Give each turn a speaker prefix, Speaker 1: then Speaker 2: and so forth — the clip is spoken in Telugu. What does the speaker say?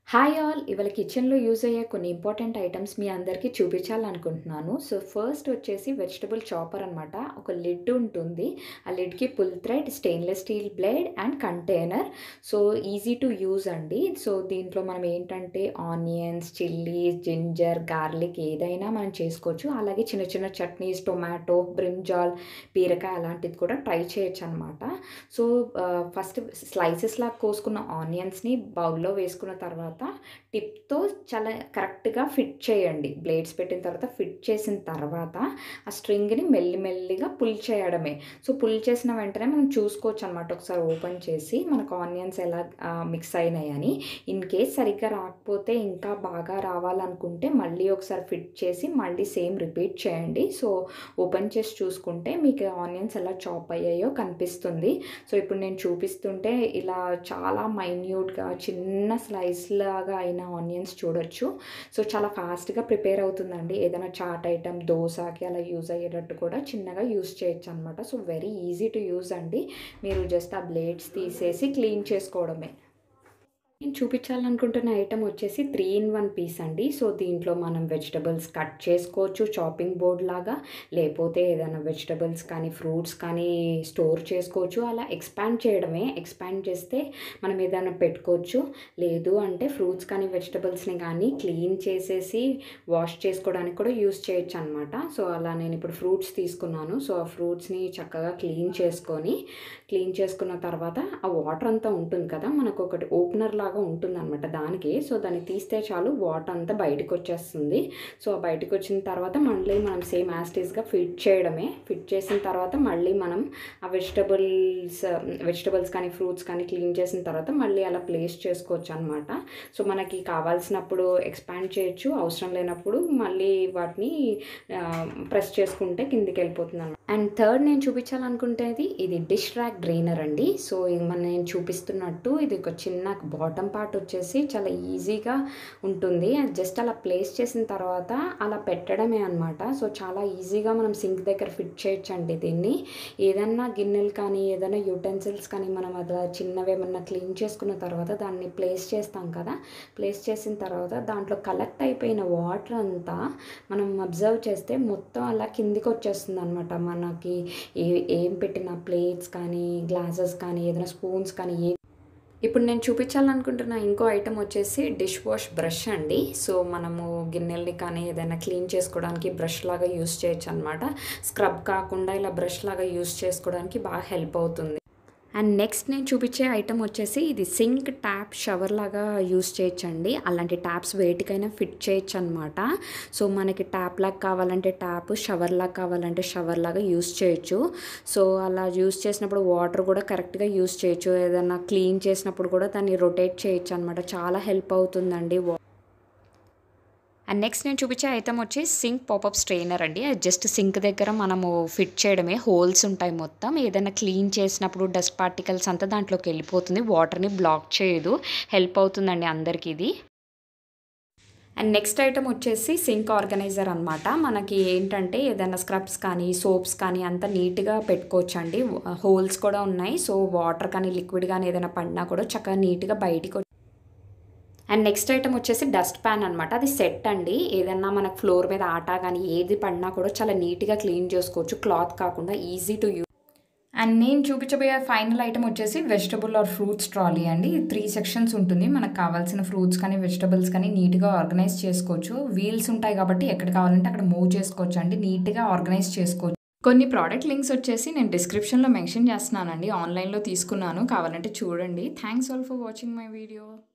Speaker 1: హాయ్ ఆల్ ఇవాళ కిచెన్లో యూజ్ అయ్యే కొన్ని ఇంపార్టెంట్ ఐటమ్స్ మీ అందరికీ చూపించాలనుకుంటున్నాను సో ఫస్ట్ వచ్చేసి వెజిటబుల్ చాపర్ అనమాట ఒక లిడ్ ఉంటుంది ఆ లిడ్కి pull thread stainless steel blade and container so easy to use అండి సో దీంట్లో మనం ఏంటంటే ఆనియన్స్ చిల్లీస్ జింజర్ గార్లిక్ ఏదైనా మనం చేసుకోవచ్చు అలాగే చిన్న చిన్న చట్నీస్ టొమాటో బ్రింజాల్ బీరకాయ అలాంటిది కూడా ట్రై చేయొచ్చు అనమాట సో ఫస్ట్ స్లైసెస్ లాగా కోసుకున్న ఆనియన్స్ని బౌల్లో వేసుకున్న తర్వాత టిప్తో చాలా కరెక్ట్గా ఫిట్ చేయండి బ్లేడ్స్ పెట్టిన తర్వాత ఫిట్ చేసిన తర్వాత ఆ స్ట్రింగ్ని మెల్లిమెల్లిగా పుల్ చేయడమే సో పుల్ చేసిన వెంటనే మనం చూసుకోవచ్చు అనమాట ఒకసారి ఓపెన్ చేసి మనకు ఆనియన్స్ ఎలా మిక్స్ అయినాయని ఇన్ కేస్ సరిగ్గా రాకపోతే ఇంకా బాగా రావాలనుకుంటే మళ్ళీ ఒకసారి ఫిట్ చేసి మళ్ళీ సేమ్ రిపీట్ చేయండి సో ఓపెన్ చేసి చూసుకుంటే మీకు ఆనియన్స్ ఎలా చాప్ అయ్యాయో కనిపిస్తుంది సో ఇప్పుడు నేను చూపిస్తుంటే ఇలా చాలా మైన్యూట్గా చిన్న స్లైస్ లాగా అయిన ఆనియన్స్ చూడొచ్చు సో చాలా ఫాస్ట్గా ప్రిపేర్ అవుతుందండి ఏదైనా చాట్ ఐటమ్ దోశకి అలా యూజ్ అయ్యేటట్టు కూడా చిన్నగా యూజ్ చేయొచ్చు అనమాట so very easy to use అండి మీరు జస్ట్ ఆ బ్లేడ్స్ తీసేసి క్లీన్ చేసుకోవడమే నేను చూపించాలనుకుంటున్న ఐటమ్ వచ్చేసి త్రీ ఇన్ వన్ పీస్ అండి సో దీంట్లో మనం వెజిటబుల్స్ కట్ చేసుకోవచ్చు చాపింగ్ బోర్డ్ లాగా లేకపోతే ఏదైనా వెజిటబుల్స్ కానీ ఫ్రూట్స్ కానీ స్టోర్ చేసుకోవచ్చు అలా ఎక్స్పాండ్ చేయడమే ఎక్స్పాండ్ చేస్తే మనం ఏదైనా పెట్టుకోవచ్చు లేదు అంటే ఫ్రూట్స్ కానీ వెజిటబుల్స్ని కానీ క్లీన్ చేసేసి వాష్ చేసుకోవడానికి కూడా యూస్ చేయొచ్చు అనమాట సో అలా నేను ఇప్పుడు ఫ్రూట్స్ తీసుకున్నాను సో ఆ ఫ్రూట్స్ని చక్కగా క్లీన్ చేసుకొని క్లీన్ చేసుకున్న తర్వాత ఆ వాటర్ అంతా ఉంటుంది కదా మనకు ఒకటి ఓపెనర్ లాగా ఉంటుంది అనమాట దానికి సో దాన్ని తీస్తే చాలు వాటర్ అంతా బయటకు వచ్చేస్తుంది సో ఆ బయటకు వచ్చిన తర్వాత మళ్ళీ మనం సేమ్ యాస్టీస్గా ఫిట్ చేయడమే ఫిట్ చేసిన తర్వాత మళ్ళీ మనం ఆ వెజిటబుల్స్ వెజిటబుల్స్ కానీ ఫ్రూట్స్ కానీ క్లీన్ చేసిన తర్వాత మళ్ళీ అలా ప్లేస్ చేసుకోవచ్చు అనమాట సో మనకి కావాల్సినప్పుడు ఎక్స్పాండ్ చేయొచ్చు అవసరం లేనప్పుడు మళ్ళీ వాటిని ప్రెస్ చేసుకుంటే కిందికి వెళ్ళిపోతుంది అనమాట అండ్ థర్డ్ నేను చూపించాలనుకుంటేది ఇది డిష్ ర్యాక్ డ్రైనర్ అండి సో మన నేను చూపిస్తున్నట్టు ఇది ఒక చిన్న బాటమ్ పార్ట్ వచ్చేసి చాలా ఈజీగా ఉంటుంది జస్ట్ అలా ప్లేస్ చేసిన తర్వాత అలా పెట్టడమే అనమాట సో చాలా ఈజీగా మనం సింక్ దగ్గర ఫిట్ చేయొచ్చండి దీన్ని ఏదన్నా గిన్నెలు కానీ ఏదైనా యూటెన్సిల్స్ కానీ మనం అలా చిన్నవి ఏమన్నా క్లీన్ చేసుకున్న తర్వాత దాన్ని ప్లేస్ చేస్తాం కదా ప్లేస్ చేసిన తర్వాత దాంట్లో కలెక్ట్ అయిపోయిన వాటర్ అంతా మనం అబ్జర్వ్ చేస్తే మొత్తం అలా కిందికి వచ్చేస్తుంది అనమాట మనకి ఏ ఏం పెట్టిన ప్లేట్స్ కానీ గ్లాసెస్ కానీ ఏదైనా స్పూన్స్ కానీ ఏ ఇప్పుడు నేను చూపించాలనుకుంటున్న ఇంకో ఐటమ్ వచ్చేసి డిష్ వాష్ బ్రష్ అండి సో మనము గిన్నెల్ని కానీ ఏదైనా క్లీన్ చేసుకోవడానికి బ్రష్ లాగా యూస్ చేయొచ్చు అనమాట స్క్రబ్ కాకుండా ఇలా బ్రష్ లాగా యూస్ చేసుకోవడానికి బాగా హెల్ప్ అవుతుంది అండ్ నెక్స్ట్ నేను చూపించే ఐటమ్ వచ్చేసి ఇది సింక్ ట్యాప్ షవర్ లాగా యూస్ చేయొచ్చండి అలాంటి ట్యాప్స్ వేటికైనా ఫిట్ చేయొచ్చు అనమాట సో మనకి ట్యాప్ లాగా కావాలంటే ట్యాప్ షవర్ లాగా కావాలంటే షవర్ లాగా యూస్ చేయొచ్చు సో అలా యూస్ చేసినప్పుడు వాటర్ కూడా కరెక్ట్గా యూస్ చేయొచ్చు ఏదైనా క్లీన్ చేసినప్పుడు కూడా దాన్ని రొటేట్ చేయొచ్చు అనమాట చాలా హెల్ప్ అవుతుందండి అండ్ నెక్స్ట్ నేను చూపించే ఐటమ్ వచ్చి సింక్ పాపప్ స్ట్రెయినర్ అండి అది జస్ట్ సింక్ దగ్గర మనము ఫిట్ చేయడమే హోల్స్ ఉంటాయి మొత్తం ఏదైనా క్లీన్ చేసినప్పుడు డస్ట్ పార్టికల్స్ అంతా దాంట్లోకి వెళ్ళిపోతుంది వాటర్ని బ్లాక్ చేయదు హెల్ప్ అవుతుందండి అందరికీ ఇది అండ్ నెక్స్ట్ ఐటమ్ వచ్చేసి సింక్ ఆర్గనైజర్ అనమాట మనకి ఏంటంటే ఏదైనా స్క్రబ్స్ కానీ సోప్స్ కానీ అంతా నీట్గా పెట్టుకోవచ్చు అండి హోల్స్ కూడా ఉన్నాయి సో వాటర్ కానీ లిక్విడ్ కానీ ఏదైనా పడినా కూడా చక్కగా నీట్గా బయటికి అండ్ నెక్స్ట్ ఐటమ్ వచ్చేసి డస్ట్ ప్యాన్ అనమాట అది సెట్ అండి ఏదన్నా మనకు ఫ్లోర్ మీద ఆటా కానీ ఏది పడినా కూడా చాలా నీట్గా క్లీన్ చేసుకోవచ్చు క్లాత్ కాకుండా ఈజీ టు యూజ్ అండ్ నేను చూపించబోయే ఫైనల్ ఐటమ్ వచ్చేసి వెజిటబుల్ ఆర్ ఫ్రూట్స్ ట్రాలీ అండి త్రీ సెక్షన్స్ ఉంటుంది మనకు కావాల్సిన ఫ్రూట్స్ కానీ వెజిటబుల్స్ కానీ నీట్గా ఆర్గనైజ్ చేసుకోవచ్చు వీల్స్ ఉంటాయి కాబట్టి ఎక్కడ కావాలంటే అక్కడ మూవ్ చేసుకోవచ్చు అండి నీట్గా ఆర్గనైజ్ చేసుకోవచ్చు కొన్ని ప్రోడక్ట్ లింక్స్ వచ్చేసి నేను డిస్క్రిప్షన్లో మెన్షన్ చేస్తున్నానండి ఆన్లైన్లో తీసుకున్నాను కావాలంటే చూడండి thanks all for watching my video